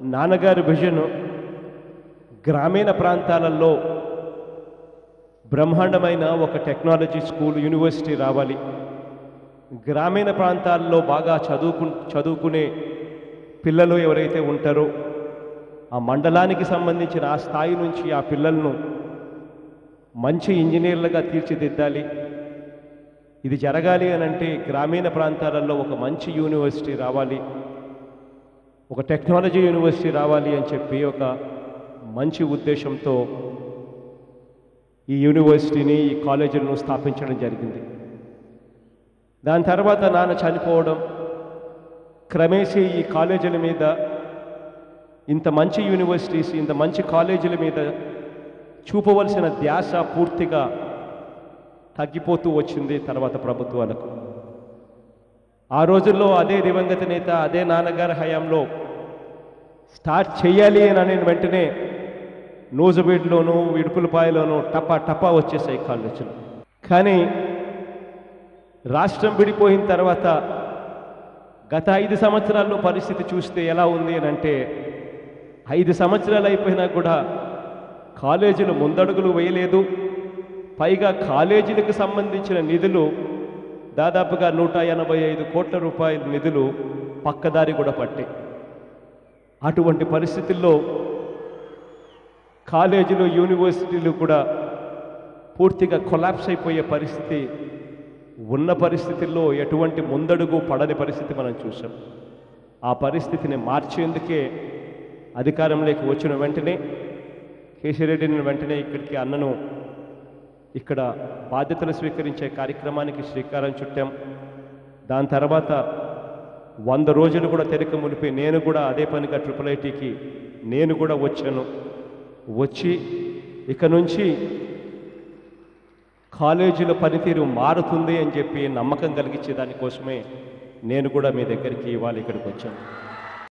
నాన్నగారి విజన్ గ్రామీణ ప్రాంతాలలో బ్రహ్మాండమైన ఒక టెక్నాలజీ స్కూల్ యూనివర్సిటీ రావాలి గ్రామీణ ప్రాంతాల్లో బాగా చదువుకు చదువుకునే పిల్లలు ఎవరైతే ఉంటారో ఆ మండలానికి సంబంధించిన ఆ స్థాయి నుంచి ఆ పిల్లలను మంచి ఇంజనీర్లుగా తీర్చిదిద్దాలి ఇది జరగాలి అని అంటే గ్రామీణ ప్రాంతాలలో ఒక మంచి యూనివర్సిటీ రావాలి ఒక టెక్నాలజీ యూనివర్సిటీ రావాలి అని చెప్పి ఒక మంచి ఉద్దేశంతో ఈ యూనివర్సిటీని ఈ కాలేజీలను స్థాపించడం జరిగింది దాని తర్వాత నాన్న చనిపోవడం క్రమేసి ఈ కాలేజీల మీద ఇంత మంచి యూనివర్సిటీస్ ఇంత మంచి కాలేజీల మీద చూపవలసిన ధ్యాస పూర్తిగా తగ్గిపోతూ వచ్చింది తర్వాత ప్రభుత్వాలకు ఆ రోజుల్లో అదే దివంగత నేత అదే నాన్నగారి హయాంలో స్టార్ట్ చేయాలి అని అనే వెంటనే నూజుబీడ్లోను ఇడుపులపాయలోను టపా టపా వచ్చేసాయి కాలేజీలు కానీ రాష్ట్రం విడిపోయిన తర్వాత గత ఐదు సంవత్సరాల్లో పరిస్థితి చూస్తే ఎలా ఉంది అని అంటే ఐదు సంవత్సరాలు అయిపోయినా కూడా కాలేజీలు ముందడుగులు వేయలేదు పైగా కాలేజీలకు సంబంధించిన నిధులు దాదాపుగా నూట ఎనభై ఐదు కోట్ల రూపాయల నిధులు పక్కదారి కూడా పట్టాయి అటువంటి పరిస్థితుల్లో కాలేజీలు యూనివర్సిటీలు కూడా పూర్తిగా కొలాప్స్ అయిపోయే పరిస్థితి ఉన్న పరిస్థితుల్లో ఎటువంటి ముందడుగు పడని పరిస్థితి మనం చూసాం ఆ పరిస్థితిని మార్చేందుకే అధికారంలోకి వచ్చిన వెంటనే కేశిరెడ్డిని వెంటనే ఇక్కడికి అన్నను ఇక్కడ బాధ్యతలు స్వీకరించే కార్యక్రమానికి శ్రీకారం చుట్టాం దాని తర్వాత వంద రోజులు కూడా తెరక మునిపి నేను కూడా అదే పనిగా ట్రిపుల్ ఐటీకి నేను కూడా వచ్చాను వచ్చి ఇక నుంచి కాలేజీల పనితీరు మారుతుంది అని చెప్పి నమ్మకం కలిగించే దానికోసమే నేను కూడా మీ దగ్గరికి ఇవాళ ఇక్కడికి వచ్చాను